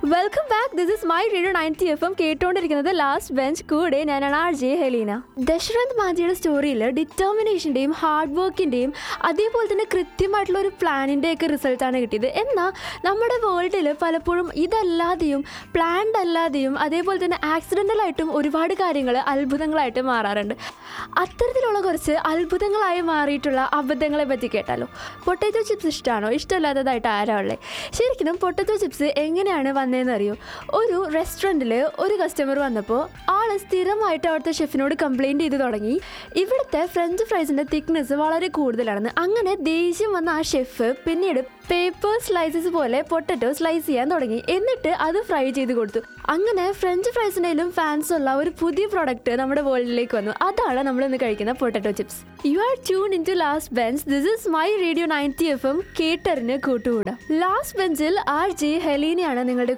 welcome back this is my radio ninety F M കേട്ടുകൊണ്ടിരിക്കുന്നത് last bench കൂടെ ഞാനാണ് R J Helena Dasharath മാജിയുടെ സ്റ്റോറിയിൽ ഡിറ്റർമിനേഷൻ്റെയും ഹാർഡ് വർക്കിൻ്റെയും അതേപോലെ തന്നെ കൃത്യമായിട്ടുള്ള ഒരു പ്ലാനിൻ്റെ ഒക്കെ റിസൾട്ടാണ് കിട്ടിയത് എന്നാൽ നമ്മുടെ വേൾഡിൽ പലപ്പോഴും ഇതല്ലാതെയും പ്ലാൻഡ് അല്ലാതെയും അതേപോലെ തന്നെ ആക്സിഡൻ്റലായിട്ടും ഒരുപാട് കാര്യങ്ങൾ അത്ഭുതങ്ങളായിട്ട് മാറാറുണ്ട് അത്തരത്തിലുള്ള കുറച്ച് അത്ഭുതങ്ങളായി മാറിയിട്ടുള്ള അബദ്ധങ്ങളെ പറ്റി കേട്ടാലോ പൊട്ടറ്റോ ചിപ്സ് ഇഷ്ടമാണോ ഇഷ്ടമില്ലാത്തതായിട്ട് ആരാ ഉള്ളത് ശരിക്കും പൊട്ടറ്റോ ചിപ്സ് എങ്ങനെയാണ് വന്നതെന്ന് അറിയോ ഒരു റെസ്റ്റോറൻറ്റിൽ ഒരു കസ്റ്റമർ വന്നപ്പോൾ ആൾ സ്ഥിരമായിട്ട് അവിടുത്തെ ഷെഫിനോട് കംപ്ലയിൻറ്റ് ചെയ്ത് തുടങ്ങി ഇവിടുത്തെ ഫ്രഞ്ച് ഫ്രൈസിൻ്റെ തിക്നെസ് വളരെ കൂടുതലാണെന്ന് അങ്ങനെ ദേഷ്യം വന്ന ആ ഷെഫ് പിന്നീട് പേപ്പർ സ്ലൈസസ് പോലെ പൊട്ടറ്റോ സ്ലൈസ് ചെയ്യാൻ തുടങ്ങി എന്നിട്ട് അത് ഫ്രൈ ചെയ്ത് കൊടുത്തു അങ്ങനെ ഫ്രഞ്ച് ഫ്രൈസിൻ്റെയിലും ഫാൻസ് ഉള്ള ഒരു പുതിയ പ്രോഡക്റ്റ് നമ്മുടെ വേൾഡിലേക്ക് വന്നു അതാണ് നമ്മൾ ഇന്ന് കഴിക്കുന്ന potato chips you are tune in to last bench this is my radio ninety F M കേട്ടറിന് കൂട്ടുകൂടാം ലാസ്റ്റ് ബെഞ്ചിൽ ആർ ജെ ഹെലീനയാണ് നിങ്ങളുടെ